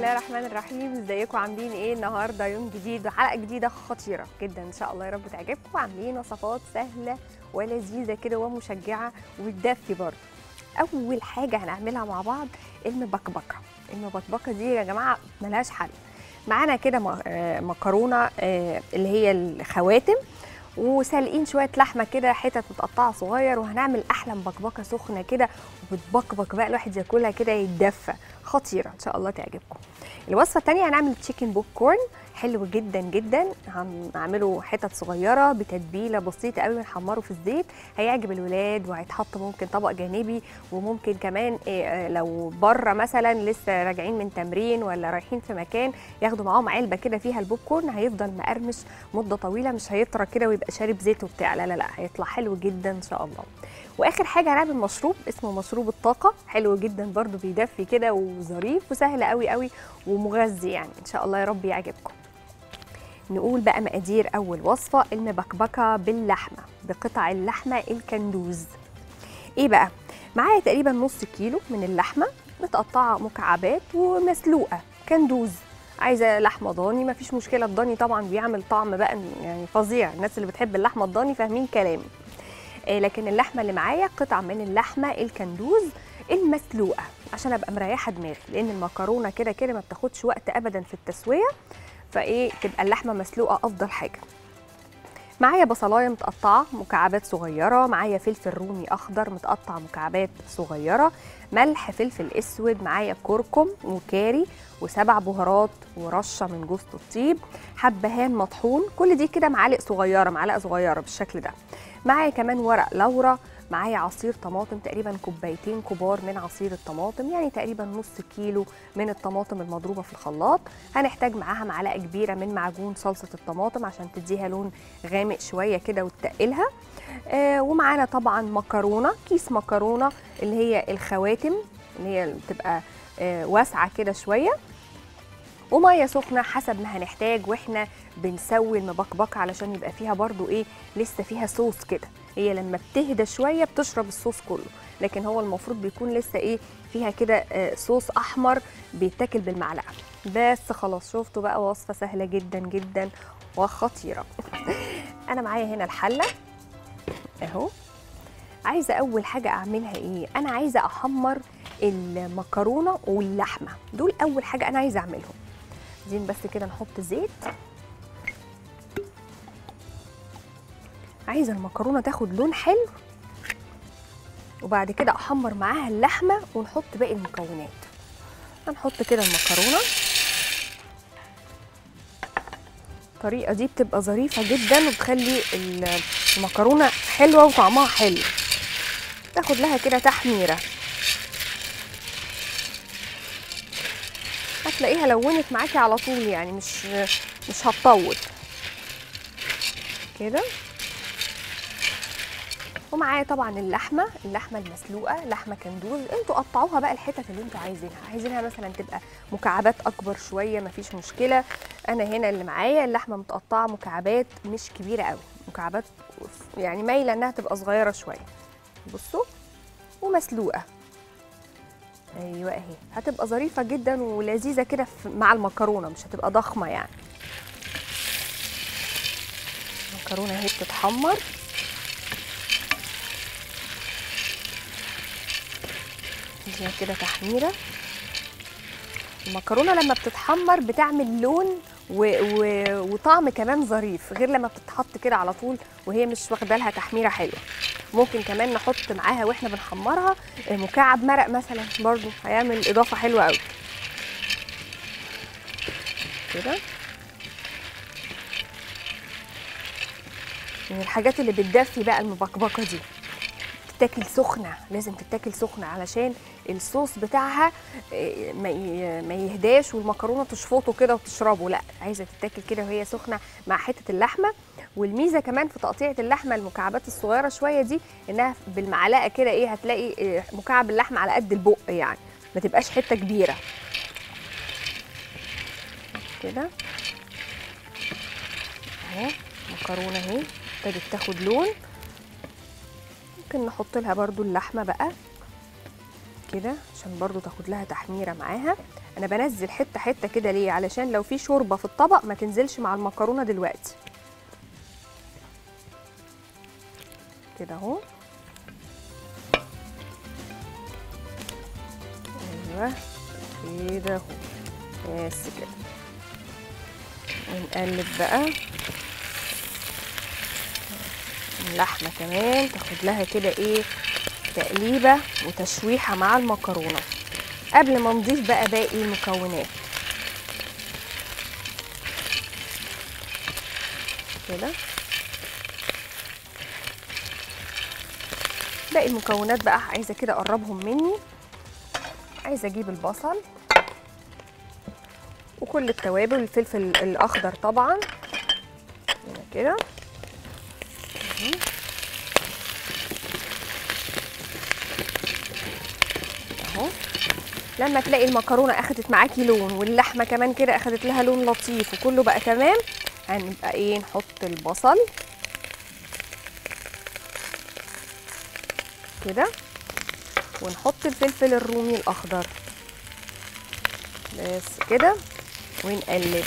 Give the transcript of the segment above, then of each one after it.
الله الرحمن الرحيم ازيكم عاملين ايه النهارده يوم جديد وحلقه جديده خطيره جدا ان شاء الله يا رب تعجبكم عاملين وصفات سهله ولذيذه كده ومشجعه وتدفي برضه اول حاجه هنعملها مع بعض المبكبكه المبكبكه دي يا جماعه ملهاش حل معانا كده م- آه، مكرونه آه، اللي هي الخواتم وسالقين شويه لحمه كده حتت متقطعه صغير وهنعمل احلى مبكبكه سخنه كده وبتبكبك بقى الواحد ياكلها كده يتدفى خطيره ان شاء الله تعجبكم الوصفه الثانيه هنعمل تشيكن بوب كورن حلو جدا جدا هنعمله حتت صغيره بتتبيله بسيطه قوي ونحمره في الزيت هيعجب الولاد وهيتحط ممكن طبق جانبي وممكن كمان إيه، آه، لو بره مثلا لسه راجعين من تمرين ولا رايحين في مكان ياخدوا معاهم علبه كده فيها البوب كورن هيفضل مقرمش مده طويله مش هيطرى كده ويبقى شارب زيت وبتاع لا لا لا هيطلع حلو جدا ان شاء الله واخر حاجه هنعمل مشروب اسمه مشروب الطاقه حلو جدا برضو بيدفي كده وظريف وسهل قوي قوي ومغذي يعني ان شاء الله يا رب يعجبكم نقول بقى مقادير اول وصفه المبكبكه باللحمه بقطع اللحمه الكندوز ايه بقى معايا تقريبا نص كيلو من اللحمه متقطعه مكعبات ومسلوقه كندوز عايزه لحمه ضاني مفيش مشكله الضاني طبعا بيعمل طعم بقى يعني فظيع الناس اللي بتحب اللحمه الضاني فاهمين كلامي آه، لكن اللحمه اللي معايا قطع من اللحمه الكندوز المسلوقه عشان ابقى مريحه دماغي لان المكرونه كده كده ما بتاخدش وقت ابدا في التسويه فايه تبقى اللحمه مسلوقه افضل حاجه معايا بصلايه متقطعه مكعبات صغيره معايا فلفل رومي اخضر متقطع مكعبات صغيره ملح فلفل اسود معايا كركم وكاري وسبع بهارات ورشه من جوز الطيب حبهان مطحون كل دي كده معالق صغيره معلقه صغيره بالشكل ده معايا كمان ورق لورا معايا عصير طماطم تقريبا كوبايتين كبار من عصير الطماطم يعني تقريبا نص كيلو من الطماطم المضروبه في الخلاط هنحتاج معاها معلقه كبيره من معجون صلصه الطماطم عشان تديها لون غامق شويه كده وتقلها آه ومعانا طبعا مكرونه كيس مكرونه اللي هي الخواتم اللي هي بتبقى آه واسعه كده شويه وميه سخنه حسب ما هنحتاج واحنا بنسوي المبكبكه علشان يبقى فيها برضو ايه لسه فيها صوص كده هي لما بتهدى شويه بتشرب الصوص كله لكن هو المفروض بيكون لسه ايه فيها كده آه، صوص احمر بيتاكل بالمعلقه بس خلاص شفتوا بقى وصفه سهله جدا جدا وخطيره انا معايا هنا الحله اهو عايزه اول حاجه اعملها ايه انا عايزه احمر المكرونه واللحمه دول اول حاجه انا عايزه اعملهم عايزين بس كده نحط زيت عايزه المكرونه تاخد لون حلو وبعد كده احمر معاها اللحمه ونحط باقي المكونات هنحط كده المكرونه الطريقه دي بتبقى ظريفه جدا وبتخلي ال- المكرونه حلوه وطعمها حلو تاخد لها كده تحميره هتلاقيها لونت معاكي على طول يعني مش مش هتطول كده ومعايا طبعا اللحمه اللحمه المسلوقه لحمه كندوز انتوا قطعوها بقى الحتت اللي انتوا عايزينها عايزينها مثلا تبقى مكعبات اكبر شويه مفيش مشكله انا هنا اللي معايا اللحمه متقطعه مكعبات مش كبيره قوي مكعبات يعني مايله انها تبقى صغيره شويه بصوا ومسلوقه ايوه اهي هتبقى ظريفه جدا ولذيذه كده في- مع المكرونه مش هتبقى ضخمه يعني المكرونه اهي بتتحمر نديها كده تحميره المكرونه لما بتتحمر بتعمل لون و... و... وطعم كمان ظريف غير لما بتتحط كده على طول وهي مش واخده لها تحميره حلوه ممكن كمان نحط معاها واحنا بنحمرها مكعب مرق مثلا برضو هيعمل اضافه حلوه قوي كده من الحاجات اللي بتدفي بقى المبكبكه دي تتاكل سخنه لازم تتاكل سخنه علشان الصوص بتاعها إيه، ما ي- ما يهداش والمكرونه تشفطه كده وتشربه لا عايزه تتاكل كده وهي سخنه مع حته اللحمه والميزه كمان في تقطيعه اللحمه المكعبات الصغيره شويه دي انها بالمعلقه كده ايه هتلاقي إيه، مكعب اللحمه على قد البق يعني ما تبقاش حته كبيره كده اهو مكرونه اهي ابتدت تاخد لون ممكن نحط لها برضو اللحمه بقى كده عشان برضو تاخد لها تحميره معاها انا بنزل حته حته كده ليه علشان لو في شوربه في الطبق ما تنزلش مع المكرونه دلوقتي كده اهو ايوه كده اهو بس كده ونقلب بقى اللحمه كمان تاخد لها كده ايه تقليبه وتشويحه مع المكرونه قبل ما نضيف بقى باقي المكونات كده باقي المكونات بقى عايزه كده اقربهم مني عايزه اجيب البصل وكل التوابل الفلفل الاخضر طبعا هنا كده اهو لما تلاقي المكرونه اخدت معاكي لون واللحمه كمان كده اخدت لها لون لطيف وكله بقى تمام هنبقى ايه نحط البصل كده ونحط الفلفل الرومي الاخضر بس كده ونقلب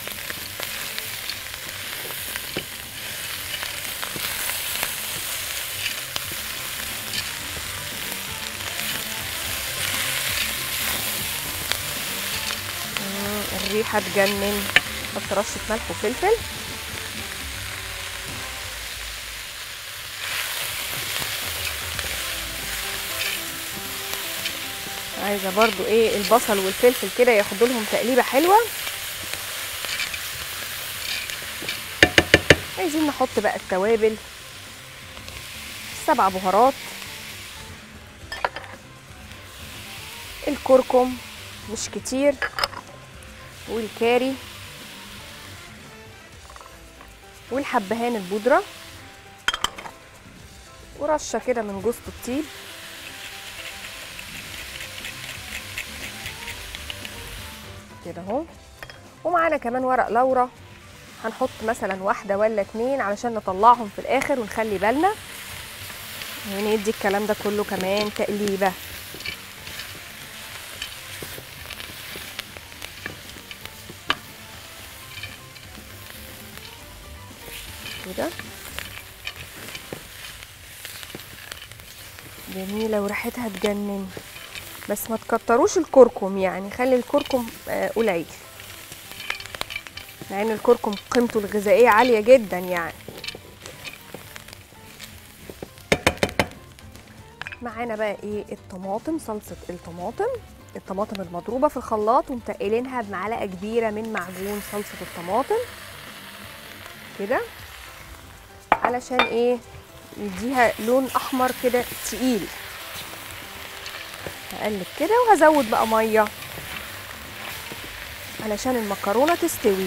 الريحه تجنن حط رشه ملح وفلفل عايزه برضو ايه البصل والفلفل كده ياخدوا لهم تقليبه حلوه عايزين نحط بقى التوابل السبع بهارات الكركم مش كتير والكاري والحبهان البودرة ورشة كده من جوز الطيب كده اهو ومعانا كمان ورق لورا هنحط مثلا واحدة ولا اتنين علشان نطلعهم في الآخر ونخلي بالنا وندي الكلام ده كله كمان تقليبة كده جميلة وريحتها تجنن بس ما تكتروش الكركم يعني خلي الكركم آه، قليل مع ان الكركم قيمته الغذائية عالية جدا يعني معانا بقى ايه الطماطم صلصة الطماطم الطماطم المضروبة في الخلاط ومتقلينها بمعلقة كبيرة من معجون صلصة الطماطم كده علشان ايه يديها لون احمر كده تقيل هقلب كده وهزود بقى ميه علشان المكرونه تستوي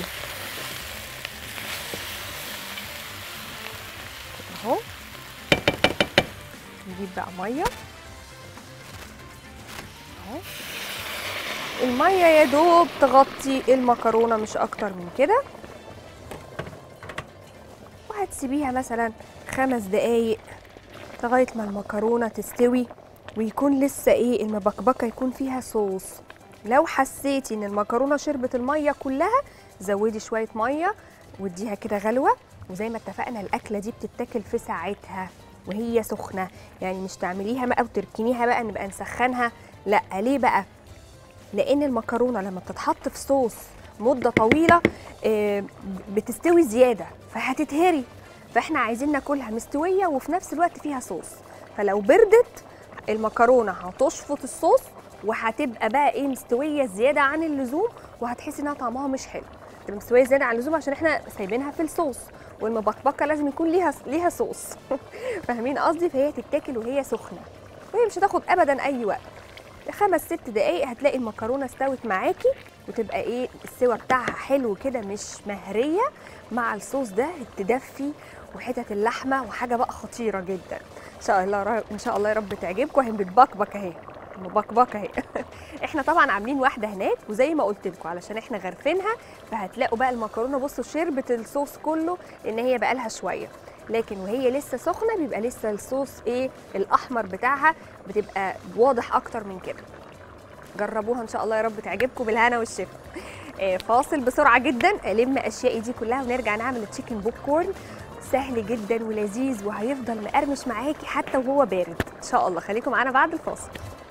اهو نجيب بقى ميه اهو الميه يا دوب تغطي المكرونه مش اكتر من كده وهتسيبيها مثلا خمس دقايق لغايه ما المكرونه تستوي ويكون لسه ايه المبكبكه يكون فيها صوص لو حسيتي ان المكرونه شربت الميه كلها زودي شويه ميه واديها كده غلوه وزي ما اتفقنا الاكله دي بتتاكل في ساعتها وهي سخنه يعني مش تعمليها بقى وتركنيها بقى نبقى نسخنها لا ليه بقى لان المكرونه لما بتتحط في صوص مده طويله آه، بتستوي زياده فهتتهري فاحنا عايزين ناكلها مستويه وفي نفس الوقت فيها صوص فلو بردت المكرونه هتشفط الصوص وهتبقى بقى ايه مستويه زياده عن اللزوم وهتحسي انها طعمها مش حلو تبقى مستويه زياده عن اللزوم عشان احنا سايبينها في الصوص والمبكبكه لازم يكون ليها ليها صوص فاهمين قصدي فهي تتاكل وهي سخنه وهي مش هتاخد ابدا اي وقت خمس ست دقايق هتلاقي المكرونه استوت معاكي وتبقى ايه السوا بتاعها حلو كده مش مهريه مع الصوص ده تدفي وحتت اللحمه وحاجه بقى خطيره جدا ان شاء الله ر- ان شاء الله يا رب تعجبكم اهي بتبكبك اهي مبكبكه اهي احنا طبعا عاملين واحده هناك وزي ما قلت لكم علشان احنا غرفينها فهتلاقوا بقى المكرونه بصوا شربت الصوص كله لان هي بقى لها شويه لكن وهي لسه سخنه بيبقى لسه الصوص ايه الاحمر بتاعها بتبقى واضح اكتر من كده جربوها ان شاء الله يا رب تعجبكم بالهنا والشفا آه، فاصل بسرعه جدا الم اشيائي دي كلها ونرجع نعمل التشيكن بوب كورن سهل جدا ولذيذ وهيفضل مقرمش معاكي حتى وهو بارد ان شاء الله خليكم معانا بعد الفاصل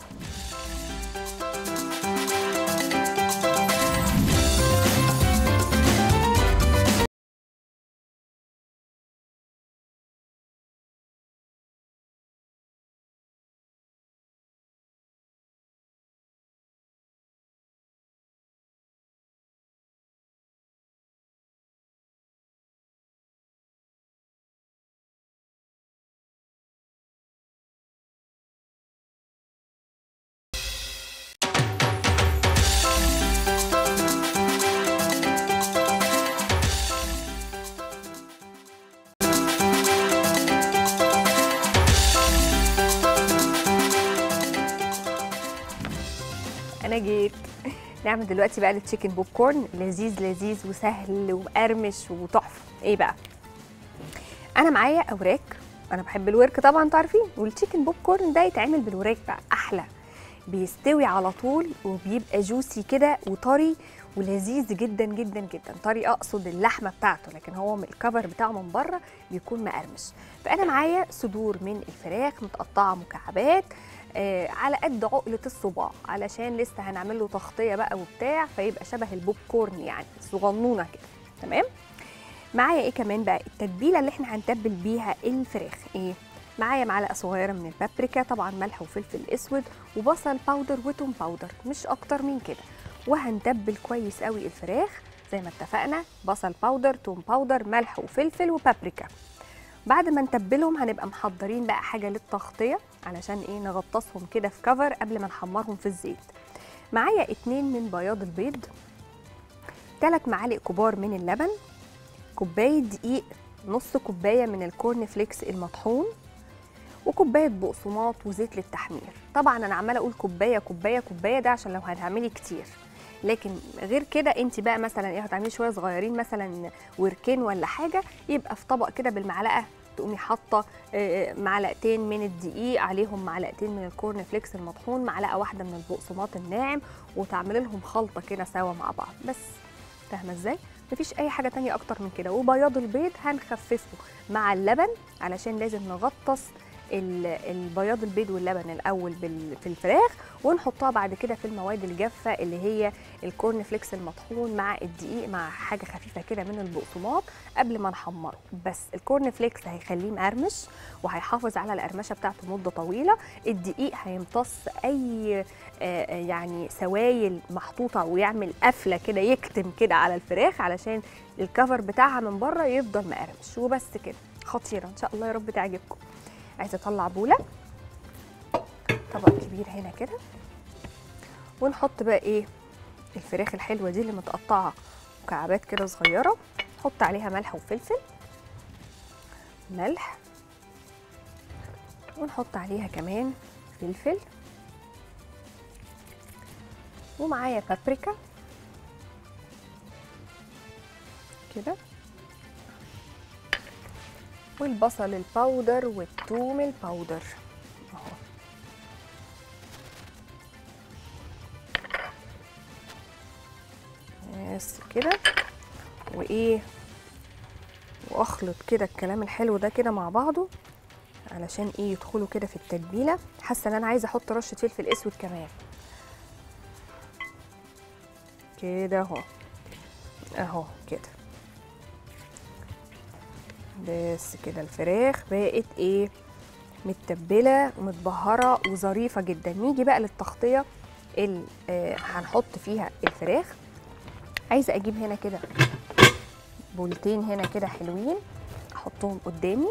انا جيت نعمل دلوقتي بقى التشيكن بوب كورن لذيذ لذيذ وسهل ومقرمش وتحفه ايه بقى انا معايا اوراق انا بحب الورك طبعا انتوا عارفين والتشيكن بوب كورن ده يتعمل بالوراك بقى احلى بيستوي على طول وبيبقى جوسي كده وطري ولذيذ جدا جدا جدا طري اقصد اللحمه بتاعته لكن هو من الكفر بتاعه من بره بيكون مقرمش فانا معايا صدور من الفراخ متقطعه مكعبات آه على قد عقله الصباع علشان لسه هنعمل له تغطيه بقى وبتاع فيبقى شبه البوب كورن يعني صغنونه كده تمام معايا ايه كمان بقى التتبيله اللي احنا هنتبل بيها الفراخ ايه معايا معلقه صغيره من البابريكا طبعا ملح وفلفل اسود وبصل باودر وتوم باودر مش اكتر من كده وهنتبل كويس قوي الفراخ زي ما اتفقنا بصل باودر توم باودر ملح وفلفل وبابريكا بعد ما نتبلهم هنبقى محضرين بقى حاجه للتغطيه علشان ايه نغطسهم كده في كفر قبل ما نحمرهم في الزيت معايا اتنين من بياض البيض تلات معالق كبار من اللبن كوبايه دقيق نص كوبايه من الكورن فليكس المطحون وكوبايه بقسماط وزيت للتحمير طبعا انا عماله اقول كوبايه كوبايه كوبايه ده عشان لو هتعملي كتير لكن غير كده انت بقى مثلا ايه هتعملي شويه صغيرين مثلا وركين ولا حاجه يبقى في طبق كده بالمعلقه تقومي حاطه آه، معلقتين من الدقيق عليهم معلقتين من الكورن فليكس المطحون معلقه واحده من البقسماط الناعم وتعملي لهم خلطه كده سوا مع بعض بس فاهمه ازاي مفيش اي حاجه تانية اكتر من كده وبياض البيض هنخففه مع اللبن علشان لازم نغطس ال- البياض البيض واللبن الاول بال- في الفراخ ونحطها بعد كده في المواد الجافه اللي هي الكورن فليكس المطحون مع الدقيق مع حاجه خفيفه كده من البقسماط قبل ما نحمره بس الكورن فليكس هيخليه مقرمش وهيحافظ على القرمشه بتاعته مده طويله الدقيق هيمتص اي آه، آه، يعني سوائل محطوطه ويعمل قفله كده يكتم كده على الفراخ علشان الكفر بتاعها من بره يفضل مقرمش وبس كده خطيره ان شاء الله يا رب تعجبكم عايزه اطلع بوله طبق كبير هنا كده ونحط بقى ايه الفراخ الحلوه دي اللي متقطعه مكعبات كده صغيره نحط عليها ملح وفلفل ملح ونحط عليها كمان فلفل ومعايا بابريكا كده والبصل الباودر والثوم الباودر اهو بس كده وايه واخلط كده الكلام الحلو ده كده مع بعضه علشان ايه يدخلوا كده في التتبيله حاسه ان انا عايزه احط رشه فلفل اسود كمان كده اهو اهو كده بس كده الفراخ بقت ايه متبله ومتبهره وظريفه جدا نيجي بقى للتغطيه اللي آه هنحط فيها الفراخ عايزه اجيب هنا كده بولتين هنا كده حلوين احطهم قدامي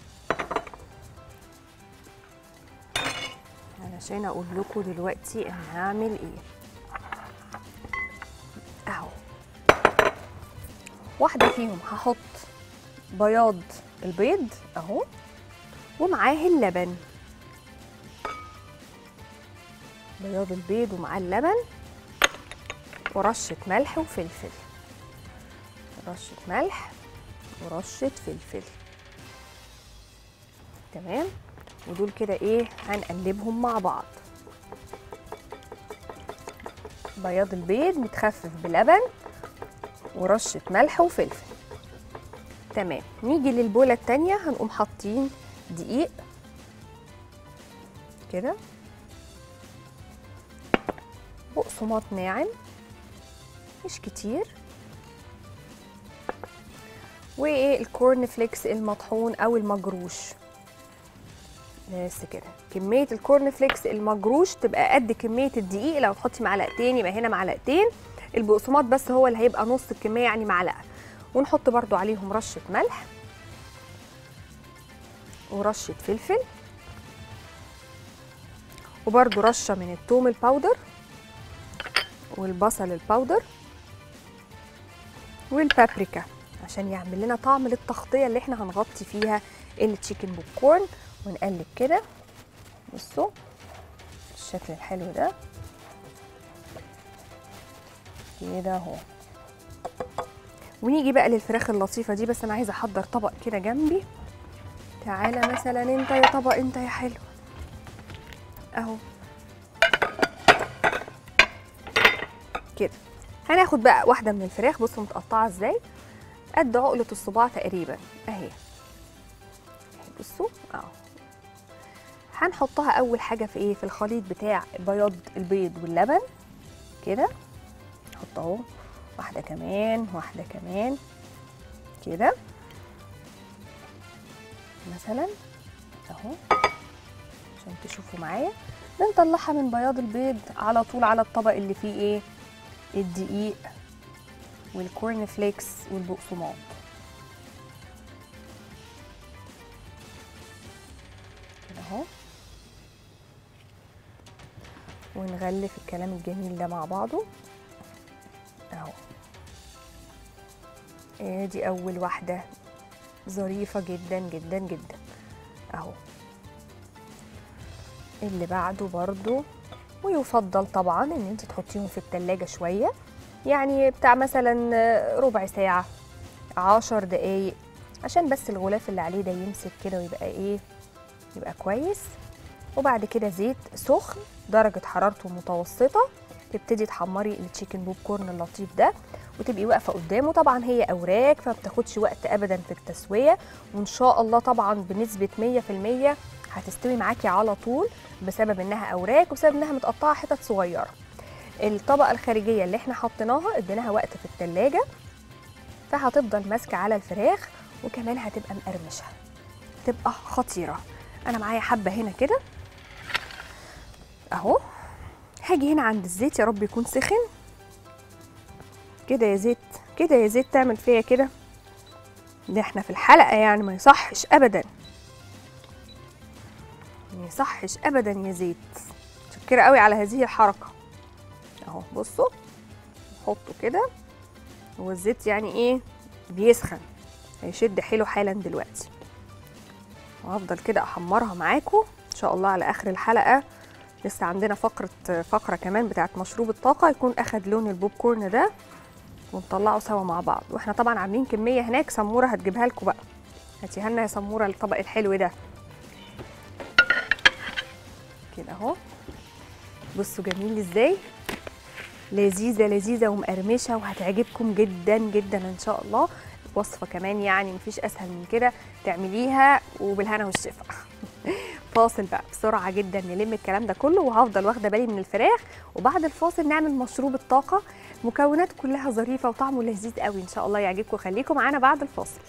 علشان اقول لكم دلوقتي انا هعمل ايه اهو واحده فيهم هحط بياض البيض اهو ومعاه اللبن بياض البيض ومعاه اللبن ورشة ملح وفلفل رشة ملح ورشة فلفل تمام ودول كده ايه هنقلبهم مع بعض بياض البيض متخفف بلبن ورشه ملح وفلفل تمام نيجي للبوله التانية هنقوم حاطين دقيق كده بقسماط ناعم مش كتير وايه الكورن فليكس المطحون او المجروش بس كده كميه الكورن فليكس المجروش تبقى قد كميه الدقيق لو تحطي معلقتين يبقى هنا معلقتين البقسماط بس هو اللي هيبقى نص الكميه يعني معلقه ونحط برضو عليهم رشه ملح ورشه فلفل وبرضو رشه من التوم الباودر والبصل الباودر والبابريكا عشان يعمل لنا طعم للتغطيه اللي احنا هنغطي فيها التشيكن بوب كورن ونقلب كده بصوا الشكل الحلو ده كده اهو ونيجي بقى للفراخ اللطيفه دي بس انا عايزه احضر طبق كده جنبي تعالى مثلا انت يا طبق انت يا حلو اهو كده هناخد بقى واحده من الفراخ بصوا متقطعه ازاي قد عقله الصباع تقريبا اهي بصوا اهو هنحطها اول حاجه في ايه في الخليط بتاع بياض البيض واللبن كده نحط اهو واحده كمان واحده كمان كده مثلا اهو عشان تشوفوا معايا بنطلعها من بياض البيض على طول على الطبق اللي فيه ايه الدقيق والكورن فليكس والبقسماط كده اهو ونغلف الكلام الجميل ده مع بعضه اهو ادي اول واحده ظريفه جدا جدا جدا اهو اللي بعده برضو ويفضل طبعا ان انت تحطيهم في التلاجة شوية يعني بتاع مثلا ربع ساعة عشر دقايق عشان بس الغلاف اللي عليه ده يمسك كده ويبقى ايه يبقى كويس وبعد كده زيت سخن درجة حرارته متوسطة تبتدي تحمري التشيكن بوب كورن اللطيف ده وتبقي واقفه قدامه طبعا هي اوراق فما بتاخدش وقت ابدا في التسويه وان شاء الله طبعا بنسبه 100% هتستوي معاكي على طول بسبب انها اوراق وبسبب انها متقطعه حتت صغيره الطبقه الخارجيه اللي احنا حطيناها اديناها وقت في التلاجة فهتفضل ماسكه على الفراخ وكمان هتبقى مقرمشه تبقى خطيره انا معايا حبه هنا كده اهو هاجي هنا عند الزيت يا رب يكون سخن كده يا زيت كده يا زيت تعمل فيا كده ده احنا في الحلقه يعني ما يصحش ابدا ما يصحش ابدا يا زيت متشكره قوي على هذه الحركه اهو بصوا حطه كده هو الزيت يعني ايه بيسخن هيشد حيله حالا دلوقتي وهفضل كده احمرها معاكم ان شاء الله على اخر الحلقه لسه عندنا فقره فقره كمان بتاعت مشروب الطاقه يكون اخد لون البوب كورن ده ونطلعه سوا مع بعض واحنا طبعا عاملين كميه هناك سموره هتجيبها لكم بقى هاتيها لنا يا سموره الطبق الحلو ده كده اهو بصوا جميل ازاي لذيذه لذيذه ومقرمشه وهتعجبكم جدا جدا ان شاء الله وصفه كمان يعني مفيش اسهل من كده تعمليها وبالهنا والشفا فاصل بقى بسرعه جدا نلم الكلام ده كله وهفضل واخده بالي من الفراخ وبعد الفاصل نعمل مشروب الطاقه مكونات كلها ظريفه وطعمه لذيذ قوي ان شاء الله يعجبكم خليكم معانا بعد الفاصل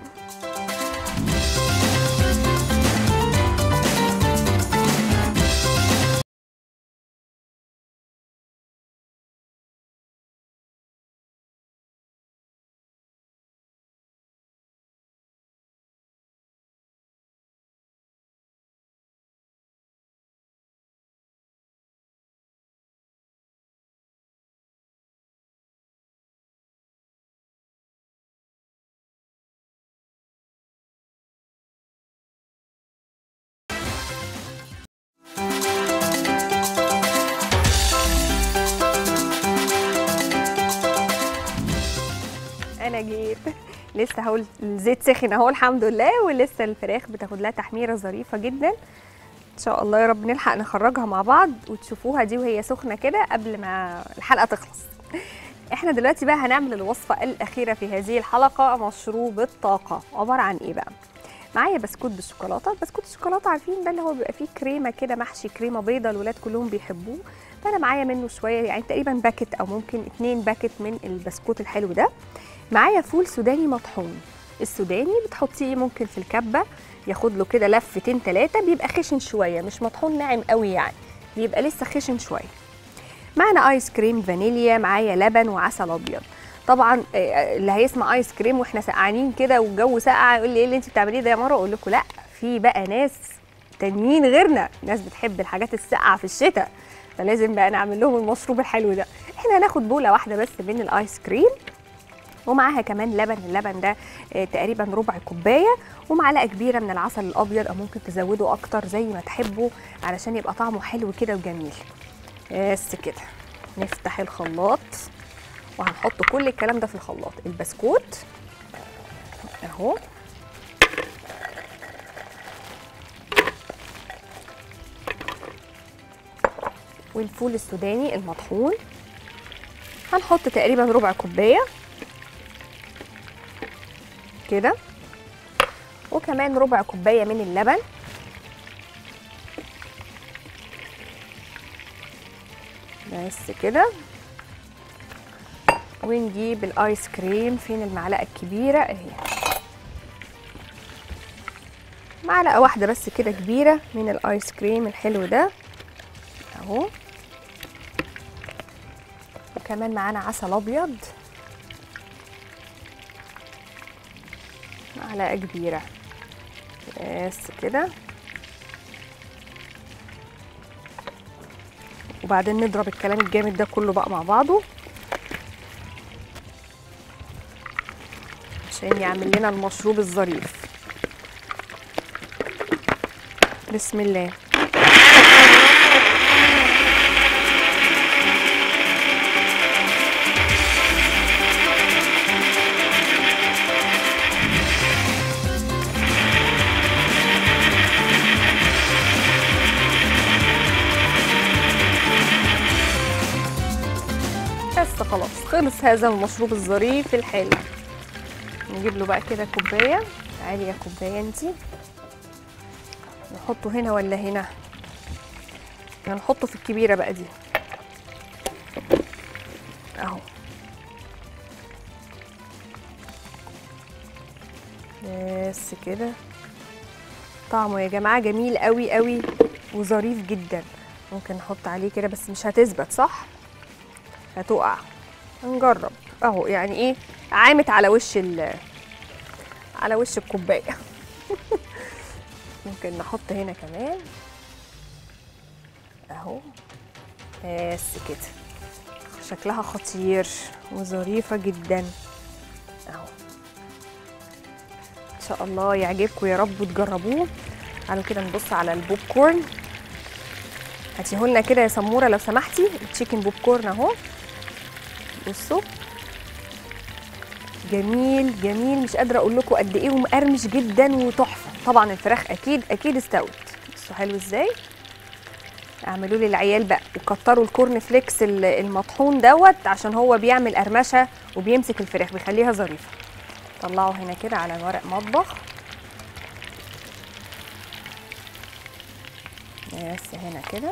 انا جيت لسه هقول الزيت سخن اهو الحمد لله ولسه الفراخ بتاخد لها تحميره ظريفه جدا ان شاء الله يا رب نلحق نخرجها مع بعض وتشوفوها دي وهي سخنه كده قبل ما الحلقه تخلص احنا دلوقتي بقى هنعمل الوصفه الاخيره في هذه الحلقه مشروب الطاقه عباره عن ايه بقى معايا بسكوت بالشوكولاته بسكوت الشوكولاته عارفين ده اللي هو بيبقى فيه كريمه كده محشي كريمه بيضه الولاد كلهم بيحبوه فانا معايا منه شويه يعني تقريبا باكت او ممكن اتنين باكت من البسكوت الحلو ده معايا فول سوداني مطحون السوداني بتحطيه ممكن في الكبه ياخد له كده لفتين ثلاثه بيبقى خشن شويه مش مطحون ناعم قوي يعني بيبقى لسه خشن شويه معانا ايس كريم فانيليا معايا لبن وعسل ابيض طبعا آه، اللي هيسمع ايس كريم واحنا سقعانين كده والجو ساقع يقول لي ايه اللي انت بتعمليه ده يا مره اقول لكم لا في بقى ناس تانيين غيرنا ناس بتحب الحاجات الساقعه في الشتاء فلازم بقى نعمل لهم المشروب الحلو ده احنا هناخد بوله واحده بس من الايس كريم ومعاها كمان لبن اللبن ده آه، تقريبا ربع كوبايه ومعلقه كبيره من العسل الابيض او ممكن تزودوا اكتر زي ما تحبوا علشان يبقى طعمه حلو كده وجميل بس كده نفتح الخلاط وهنحط كل الكلام ده في الخلاط البسكوت اهو والفول السوداني المطحون هنحط تقريبا ربع كوبايه كده وكمان ربع كوبايه من اللبن بس كده ونجيب الايس كريم فين المعلقه الكبيره اهي معلقه واحده بس كده كبيره من الايس كريم الحلو ده اهو وكمان معانا عسل ابيض معلقه كبيره بس كده وبعدين نضرب الكلام الجامد ده كله بقى مع بعضه عشان يعمل لنا المشروب الظريف بسم الله بس خلاص خلص هذا المشروب الظريف الحلو نجيب له بقى كده كوبايه تعالي يا كوبايه انتي نحطه هنا ولا هنا هنحطه في الكبيره بقى دي اهو بس كده طعمه يا جماعه جميل قوي قوي وظريف جدا ممكن نحط عليه كده بس مش هتثبت صح هتقع هنجرب اهو يعني ايه عامت على وش ال على وش الكوبايه ممكن نحط هنا كمان اهو بس كده شكلها خطير وظريفه جدا اهو ان شاء الله يعجبكم يا رب وتجربوه تعالوا كده نبص على البوب كورن هاتيهولنا كده يا سموره لو سمحتي التشيكن بوب كورن اهو بصوا جميل جميل مش قادره اقول لكم قد ايه ومقرمش جدا وتحفه طبعا الفراخ اكيد اكيد استوت بصوا حلو ازاي اعملوا لي العيال بقى وكتروا الكورن فليكس ال- المطحون دوت عشان هو بيعمل قرمشه وبيمسك الفراخ بيخليها ظريفه طلعوا هنا كده على ورق مطبخ بس هنا كده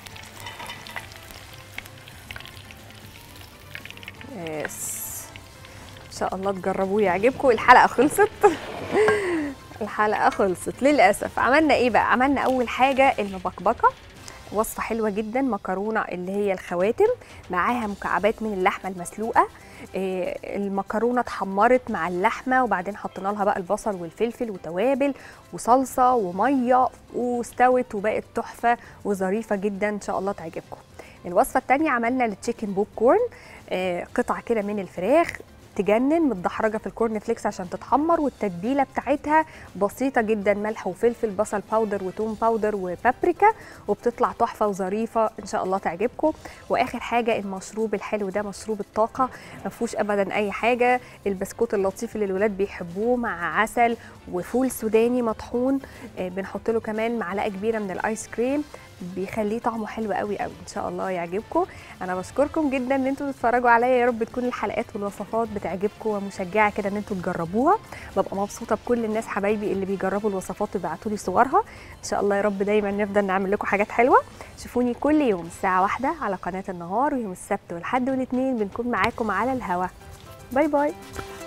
يس ان شاء الله تجربوه يعجبكم الحلقه خلصت الحلقه خلصت للاسف عملنا ايه بقى عملنا اول حاجه المبكبكه وصفه حلوه جدا مكرونه اللي هي الخواتم معاها مكعبات من اللحمه المسلوقه إيه، المكرونه اتحمرت مع اللحمه وبعدين حطينا لها بقى البصل والفلفل وتوابل وصلصه وميه واستوت وبقت تحفه وظريفه جدا ان شاء الله تعجبكم الوصفه الثانيه عملنا التشيكن بوب كورن آه، قطعه كده من الفراخ تجنن متدحرجه في الكورن فليكس عشان تتحمر والتتبيله بتاعتها بسيطه جدا ملح وفلفل بصل باودر وتوم باودر وبابريكا وبتطلع تحفه وظريفه ان شاء الله تعجبكم واخر حاجه المشروب الحلو ده مشروب الطاقه ما فيهوش ابدا اي حاجه البسكوت اللطيف اللي الولاد بيحبوه مع عسل وفول سوداني مطحون آه، بنحط له كمان معلقه كبيره من الايس كريم بيخليه طعمه حلو قوي قوي ان شاء الله يعجبكم انا بشكركم جدا ان انتوا تتفرجوا عليا يا رب تكون الحلقات والوصفات بتعجبكم ومشجعه كده ان انتوا تجربوها ببقى مبسوطه بكل الناس حبايبي اللي بيجربوا الوصفات ويبعتوا لي صورها ان شاء الله يا رب دايما نفضل نعمل لكم حاجات حلوه شوفوني كل يوم الساعه واحدة على قناه النهار ويوم السبت والحد والاثنين بنكون معاكم على الهوا باي باي